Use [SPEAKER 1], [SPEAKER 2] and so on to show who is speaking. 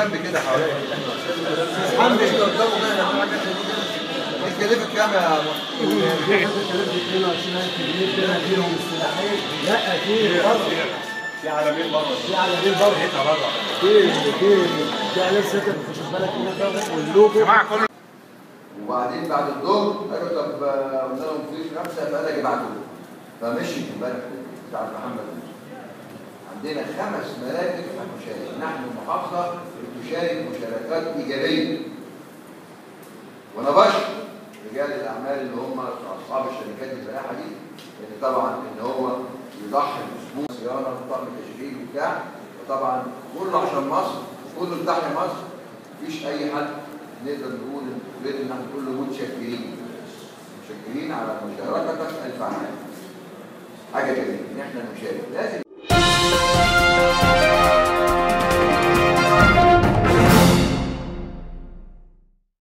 [SPEAKER 1] جنب كده حواليا حمدي انت قدامه كده لما حاجه زي دي اتكلفت كام يا محمد؟
[SPEAKER 2] لا في بره
[SPEAKER 1] في عالمين بره
[SPEAKER 2] في عالمين بره
[SPEAKER 1] لقيتها بره
[SPEAKER 2] في في في اعلان سكن خد بالك هنا واللوجو
[SPEAKER 1] جماعه كل
[SPEAKER 3] وبعدين بعد الظهر قالوا طب آه، قلنا لهم في خمسه فقال لك ابعتوا فمشي امبارح بتاع محمد عندنا خمس مراكز هتشارك نحن محافظه بتشارك مشاركات ايجابيه وانا بشكر رجال الاعمال اللي هم اصحاب الشركات الفلاحه دي لان طبعا ان هو يضحي باسبوع صيانه وطقم تشغيل وبتاع وطبعا كله عشان مصر كله لتحت مصر مفيش اي حد نقدر نقول غير ان احنا كله متشكرين متشكرين على مشاركتك الفعالة حاجه جميله ان احنا نشارك لازم